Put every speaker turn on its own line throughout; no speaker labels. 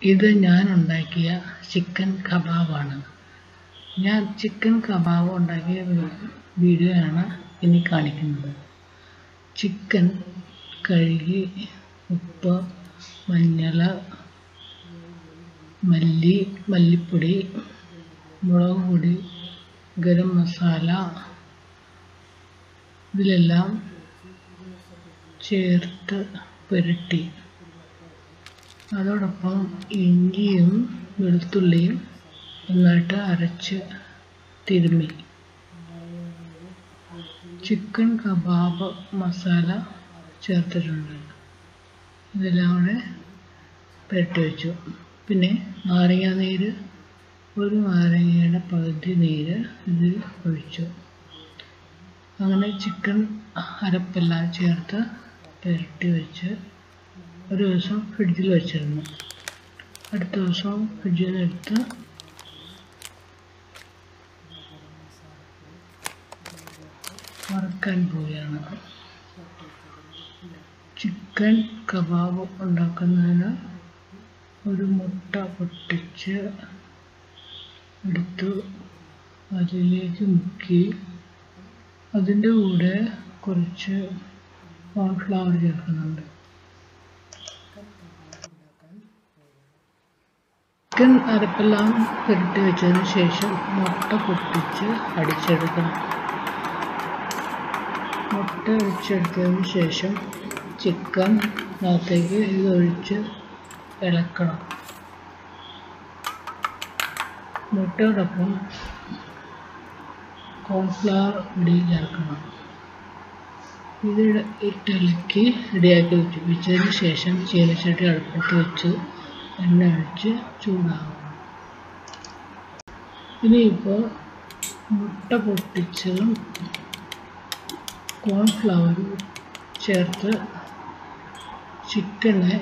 ഇത് ഞാൻ ഉണ്ടാക്കിയ ചിക്കൻ കബാബാണ് ഞാൻ ചിക്കൻ കബാബ് ഉണ്ടാക്കിയ വീഡിയോ ആണ് ഇനി കാണിക്കുന്നത് ചിക്കൻ കഴുകി ഉപ്പ് മഞ്ഞൾ മല്ലി മല്ലിപ്പൊടി മുളക് പൊടി ഗരം മസാല ഇതിലെല്ലാം ചേർത്ത് പുരട്ടി അതോടൊപ്പം ഇഞ്ചിയും വെളുത്തുള്ളിയും നന്നായിട്ട് അരച്ച് തിരുമ്മി ചിക്കൻ കബാബ് മസാല ചേർത്തിട്ടുണ്ട് ഇതെല്ലാം കൂടെ പുരട്ടി വെച്ചു പിന്നെ നാരങ്ങ നീര് ഒരു നാരങ്ങയുടെ പകുതി നീര് ഇതിൽ ഒഴിച്ചു അങ്ങനെ ചിക്കൻ അരപ്പെല്ലാം ചേർത്ത് പുരട്ടി വെച്ച് ഒരു ദിവസം ഫ്രിഡ്ജിൽ വെച്ചിരുന്നു അടുത്ത ദിവസം ഫ്രിഡ്ജിൽ നിന്ന് എടുത്ത് വറുക്കാൻ പോവുകയാണ് ചിക്കൻ കബാബ് ഉണ്ടാക്കുന്നതിന് ഒരു മുട്ട പൊട്ടിച്ച് എടുത്തു അതിലേക്ക് മുക്കി അതിൻ്റെ കൂടെ കുറച്ച് കോൺഫ്ലവർ ചേർക്കുന്നുണ്ട് ചിക്കൻ അരപ്പെല്ലാം പുരട്ടി വെച്ചതിന് ശേഷം മുട്ട പൊട്ടിച്ച് അടിച്ചെടുക്കണം മുട്ട അടിച്ചെടുത്തതിന് ശേഷം ചിക്കൻ അകത്തേക്ക് ഇതൊഴിച്ച് ഇളക്കണം മുട്ടയോടൊപ്പം കോൺഫ്ലവർ ഇടി ചേർക്കണം ഇത് ഇട്ടിളക്കി റെഡിയാക്കി വെച്ചു വെച്ചതിന് ശേഷം ചീനച്ചട്ടി അടുപ്പത്ത് വെച്ച് എണ്ണ ഒഴിച്ച് ചൂടാകും ഇനിയിപ്പോൾ മുട്ട പൊട്ടിച്ചതും കോൺഫ്ലവറും ചേർത്ത് ചിക്കനെ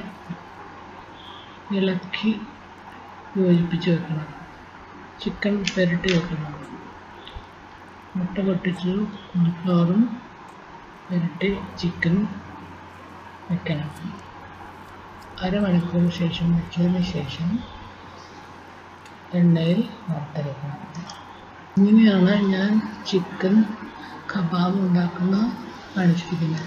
ഇളക്കി യോജിപ്പിച്ച് വെക്കണം ചിക്കൻ പുരട്ടി വെക്കണം മുട്ട പൊട്ടിച്ചതും കോൺഫ്ലവറും പുരട്ടി ചിക്കൻ വെക്കണം അരമണിക്കൂറിന് ശേഷം വെച്ചതിന് ശേഷം എണ്ണയിൽ വറുത്തെടുക്കണം ഇങ്ങനെയാണ് ഞാൻ ചിക്കൻ കബാബ് ഉണ്ടാക്കുന്ന കാണിച്ചിരിക്കുന്നത്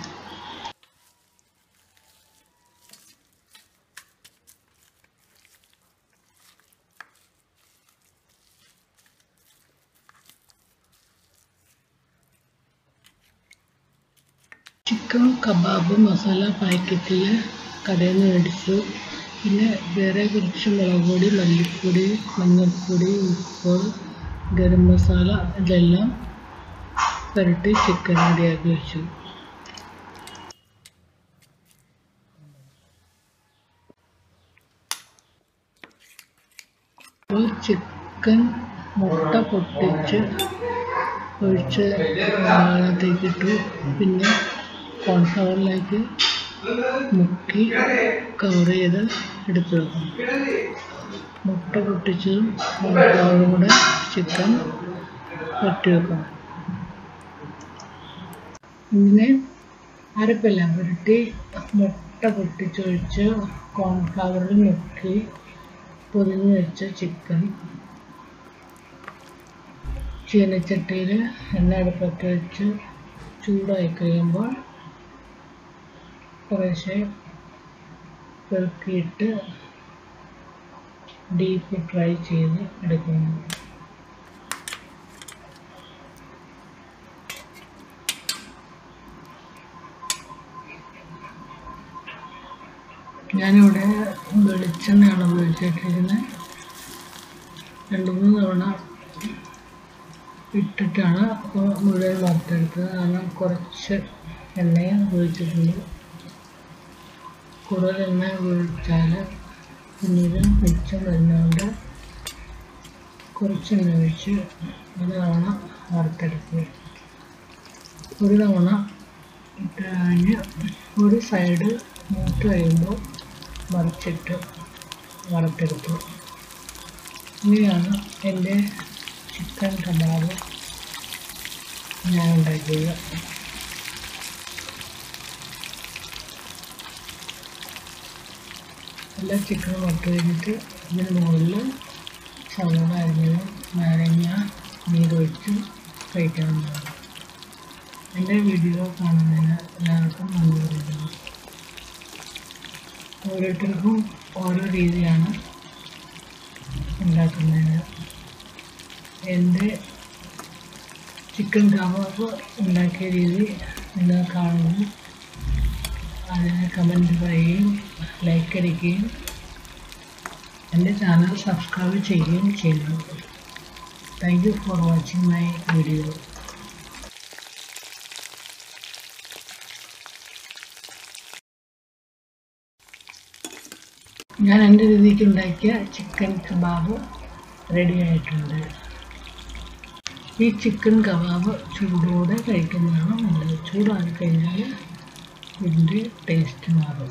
ചിക്കൻ കബാബ് മസാല പാക്കറ്റിൽ കടയിൽ നിന്ന് മേടിച്ചു പിന്നെ വേറെ കുറച്ച് മുളക് പൊടി മല്ലിപ്പൊടി മഞ്ഞൾപ്പൊടി ഉപ്പ് ഗരം മസാല ഇതെല്ലാം പുരട്ടി ചിക്കൻ റെഡിയാക്കി വെച്ചു അപ്പോൾ ചിക്കൻ മുട്ട പൊട്ടിച്ച് ഒഴിച്ച് അതിനകത്തേക്ക് ഇട്ടു പിന്നെ കോൺഫ്ലവറിലേക്ക് മുക്കി കവർ ചെയ്ത് എടുത്ത് വെക്കണം മുട്ട പൊട്ടിച്ചതും കോൺഫ്ലവറും കൂടെ ചിക്കൻ പറ്റി വെക്കണം ഇങ്ങനെ അരപ്പെല്ലാം പുരട്ടി മുട്ട പൊട്ടിച്ചൊഴിച്ച് കോൺഫ്ലവറിൽ മുക്കി പൊതിഞ്ഞ് വെച്ച ചിക്കൻ ചീനച്ചട്ടിയിൽ എണ്ണ അടുപ്പത്ത് വെച്ച് ചൂടായി കഴിയുമ്പോൾ കുറേശ്ശെ പെറുക്കിയിട്ട് ഡീപ്പ് ഫ്രൈ ചെയ്ത് എടുക്കുന്നു ഞാനിവിടെ വെളിച്ചെണ്ണയാണ് ഉപയോഗിച്ചിട്ടിരിക്കുന്നത് രണ്ട് മൂന്ന് തവണ ഇട്ടിട്ടാണ് അപ്പോൾ മുഴുവൻ വറുത്തെടുത്തത് കാരണം കുറച്ച് എണ്ണയെ ഉപയോഗിച്ചിട്ടുണ്ട് കൂടുതൽ എണ്ണ ഉപയോഗിച്ചാൽ പിന്നീട് മിച്ചം വരുന്നതുകൊണ്ട് കുറച്ച് എണ്ണ ഒഴിച്ച് ഒരു തവണ വറുത്തെടുക്കുക ഒരു തവണ ഇട്ട് കഴിഞ്ഞ് ഒരു സൈഡ് മൂത്ത് കഴിയുമ്പോൾ മറിച്ചിട്ട് വറുത്തെടുത്തു ഇങ്ങനെയാണ് എൻ്റെ ചിക്കൻ കബാബ് ഞാൻ ഉണ്ടാക്കിയത് എല്ലാ ചിക്കനും ഇട്ട് കഴിഞ്ഞിട്ട് ഇതിന് മുകളിൽ സവോള അരിഞ്ഞത് നാരങ്ങ നീരൊഴിച്ച് കഴിക്കാവുന്നതാണ് എൻ്റെ വീഡിയോ കാണുന്നതിന് എല്ലാവർക്കും നന്ദി പറയുന്നു ഓരോരുത്തർക്കും ഓരോ രീതിയാണ് ഉണ്ടാക്കുന്നതിന് എൻ്റെ ചിക്കൻ കബാബ് ഉണ്ടാക്കിയ രീതി നിങ്ങൾ കാണുന്നു അതിന് കമൻറ്റ് പറയുകയും ലൈക്ക് അടിക്കുകയും എൻ്റെ ചാനൽ സബ്സ്ക്രൈബ് ചെയ്യുകയും ചെയ്യുന്നു thank you for watching my video ഞാൻ എൻ്റെ രീതിക്ക് ഉണ്ടാക്കിയ ചിക്കൻ കബാബ് റെഡി ആയിട്ടുണ്ട് ഈ ചിക്കൻ കബാബ് ചൂടോടെ കഴിക്കുന്നതാണ് നല്ലത് ചൂടായി കഴിഞ്ഞാൽ ഇതിൻ്റെ ടേസ്റ്റ് മാറും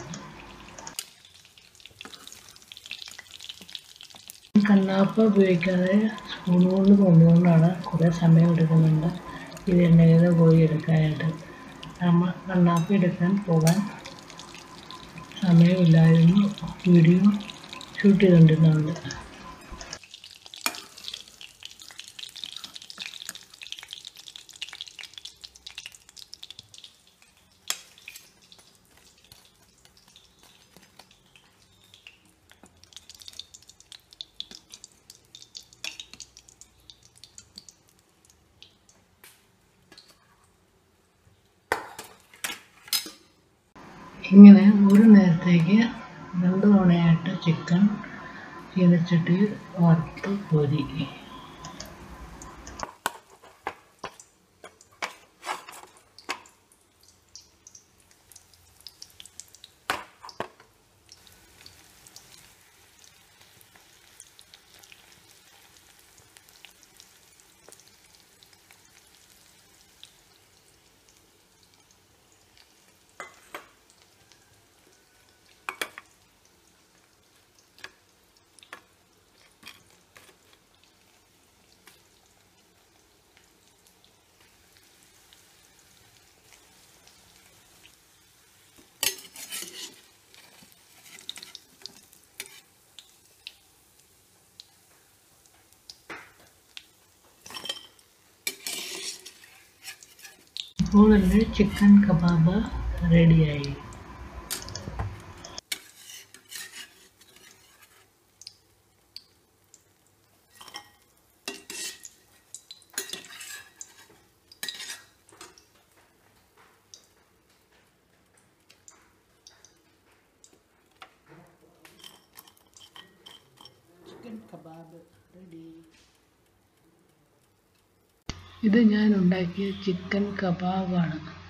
കണ്ണാപ്പ ഉപയോഗിക്കാതെ സ്പൂൺ കൊണ്ട് കൊണ്ടുകൊണ്ടാണ് കുറേ സമയം എടുക്കുന്നുണ്ട് ഇത് എണ്ണയിൽ പോയി എടുക്കാനായിട്ട് നമ്മൾ കണ്ണാപ്പ എടുക്കാൻ പോകാൻ സമയമില്ലായിരുന്നു വീഡിയോ ഷൂട്ട് ചെയ്തുകൊണ്ടിരുന്നുണ്ട് ഇങ്ങനെ ഒരു നേരത്തേക്ക് രണ്ട് തവണയായിട്ട് ചിക്കൻ ചീനച്ചട്ടി വറുത്ത് കോരി ഇപ്പോൾ എൻ്റെ ചിക്കൻ കബാബ് റെഡിയായി ചിക്കൻ കബാബ് റെഡി ഇത് ഞാൻ ഉണ്ടാക്കിയ ചിക്കൻ കബാബാണ്